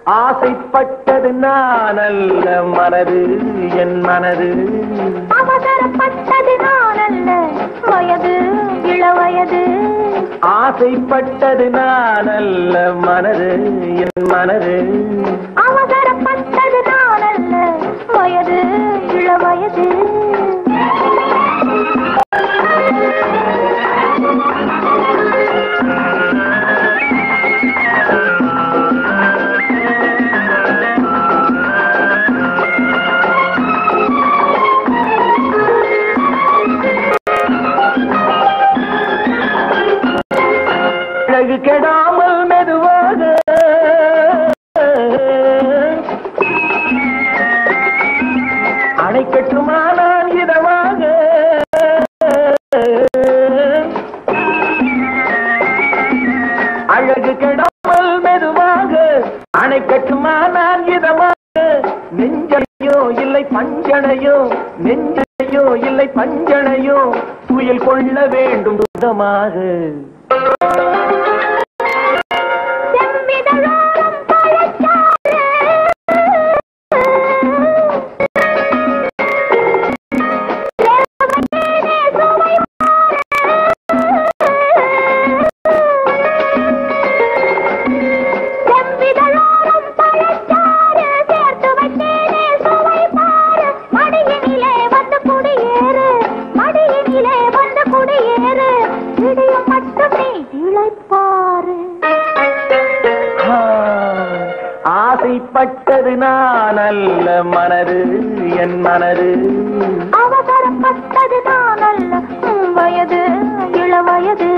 ஆசைப்பட்டது நான் அல்ல மனது என் மனது அவசரப்பட்டது நான் அல்ல வயது இளவயது ஆசைப்பட்டது நான் அல்ல மனது என் மனது அவசரப்பட்டது நான் அல்ல வயது இளவயது அழகு கெடாமல் மெதுவாக அணை கட்டுமா நான் இதமாக அழகு கெடாமல் மெதுவாக அணை கட்டுமா நான் இதமாக நெஞ்சனையோ இல்லை பஞ்சனையோ நெஞ்சனையோ இல்லை பஞ்சனையோ துயில் கொள்ள வேண்டும் சுத்தமாக செவ்விதழோரம் பழச்சாறு. செல்வமேனே சுவை செவ்விதழோரம் பழச்சாறு. சேர்த்து வைத்தேனே சுவை பாரு. மடியினிலே வந்து குடியேறு மடியினிலே வந்து குடியேறு இடியும் மட்டும் நீ இளைப்பாரு ஆ, ஆசைப்பட்டது நான் அல்ல மனது என் மனது அவசரப்பட்டது நான் அல்ல உம் வயது இளவயது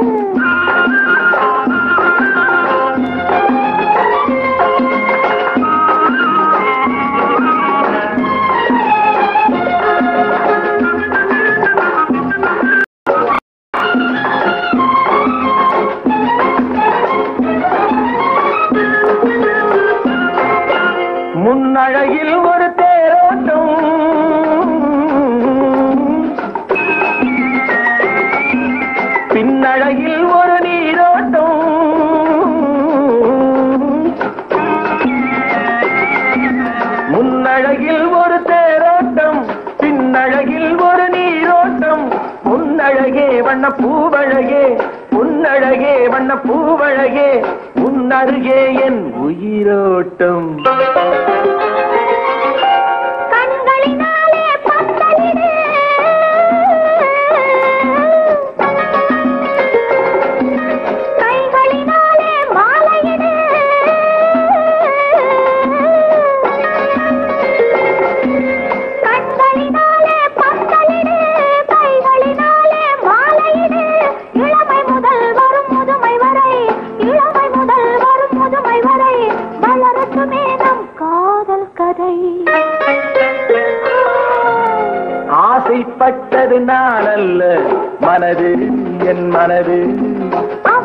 முன்னழகில் ஒரு தேரோட்டம் பின்னழகில் ஒரு நீரோட்டம் முன்னழகில் ஒரு தேரோட்டம் பின்னழகில் ஒரு நீரோட்டம் முன்னழகே வண்ண பூவழகே உன்னழகே வண்ண பூவழகே உன்னருகே என் உயிரோட்டம் கண்களினாலே பந்தலிடு கைகளினாலே மாலையிடு கண்களினாலே பந்தலிடு கைகளினாலே மாலையிடு இளமை முதல் வரும் முதுமை வரை இளமை முதல் வரும் முதுமை வரை வளரட்டுமே நம் காதல் கதை ஆசைப்பட்டது நான் அல்ல மனது என் மனது